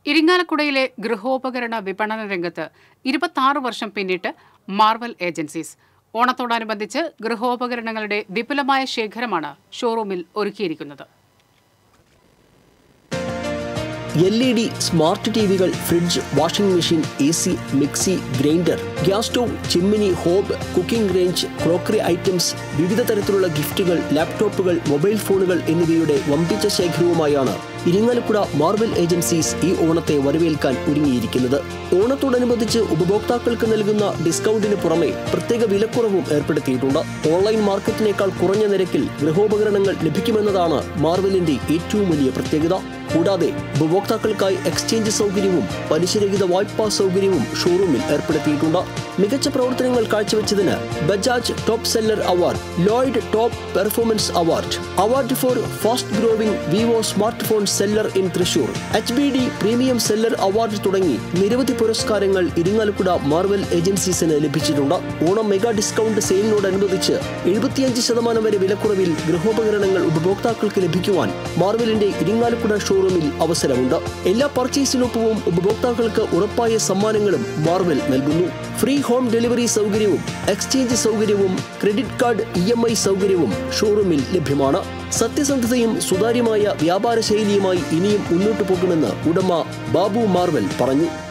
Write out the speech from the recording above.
ഇരിങ്ങാലക്കുടയിലെ ഗൃഹോപകരണ വിപണന രംഗത്ത് ഇരുപത്തി വർഷം പിന്നിട്ട് മാർവൽ ഏജൻസീസ് ഓണത്തോടനുബന്ധിച്ച് ഗൃഹോപകരണങ്ങളുടെ വിപുലമായ ശേഖരമാണ് ഷോറൂമിൽ ഒരുക്കിയിരിക്കുന്നത് L E D smart T വികൾ fridge washing machine A C mixie grinder gas stove chimney hob cooking range crockery items വിവിധ തരത്തിലുള്ള ഗിഫ്റ്റുകൾ ലാപ്ടോപ്പുകൾ മൊബൈൽ ഫോണുകൾ എന്നിവയുടെ വമ്പിച്ച ശേഖരവുമായാണ് ഇരിങ്ങാലക്കുട മാർബൽ ഏജൻസീസ് ഈ ഓണത്തെ വരവേൽക്കാൻ ഒരുങ്ങിയിരിക്കുന്നത് ഓണത്തോടനുബന്ധിച്ച് ഉപഭോക്താക്കൾക്ക് നൽകുന്ന ഡിസ്കൗണ്ടിന് പുറമെ പ്രത്യേക വിലക്കുറവും ഏർപ്പെടുത്തിയിട്ടുണ്ട് ഓൺലൈൻ മാർക്കറ്റിനേക്കാൾ കുറഞ്ഞ നിരക്കിൽ ഗൃഹോപകരണങ്ങൾ ലഭിക്കുമെന്നതാണ് മാർവലിന്റെ ഏറ്റവും വലിയ പ്രത്യേകത കൂടാതെ ഉപഭോക്താക്കൾക്കായി എക്സ്ചേഞ്ച് സൗകര്യവും പലിശരഹിത വായ്പാ സൗകര്യവും ഷോറൂമിൽ ഏർപ്പെടുത്തിയിട്ടുണ്ട് മികച്ച പ്രവർത്തനങ്ങൾ കാഴ്ചവെച്ചതിന് Bajaj top seller award Lloyd top performance award award for fast growing Vivo smart phone seller in Thrissur H B D premium seller award തുടങ്ങി നിരവധി പുരസ്കാരങ്ങൾ ഇരിങ്ങാലക്കുട മാർവൽ ഏജൻസീസിന് ലഭിച്ചിട്ടുണ്ട് ഓണം മെഗാ ഡിസ്കൗണ്ട് സെയിലിനോടനുബന്ധിച്ച് എഴുപത്തിയഞ്ച് ശതമാനം വരെ വിലക്കുറവിൽ ഗൃഹോപകരണങ്ങൾ ഉപഭോക്താക്കൾക്ക് ലഭിക്കുവാൻ മാർവലിന്റെ ഇരിങ്ങാലക്കുട ഷോറൂമിൽ അവസരമുണ്ട് എല്ലാ പർച്ചേസിനൊപ്പവും ഉപഭോക്താക്കൾക്ക് ഉറപ്പായ സമ്മാനങ്ങളും മാർവൽ നൽകുന്നു ഫ്രീ ഹോം ഡെലിവറി സൗകര്യവും എക്സ്ചേഞ്ച് സൗകര്യവും credit card E M I സൗകര്യവും ഷോറൂമിൽ ലഭ്യമാണ് സത്യസന്ധതയും സുതാര്യമായ വ്യാപാര ശൈലിയുമായി ഇനിയും മുന്നോട്ടു പോകുമെന്ന് ഉടമ ബാബു മാർവൽ പറഞ്ഞു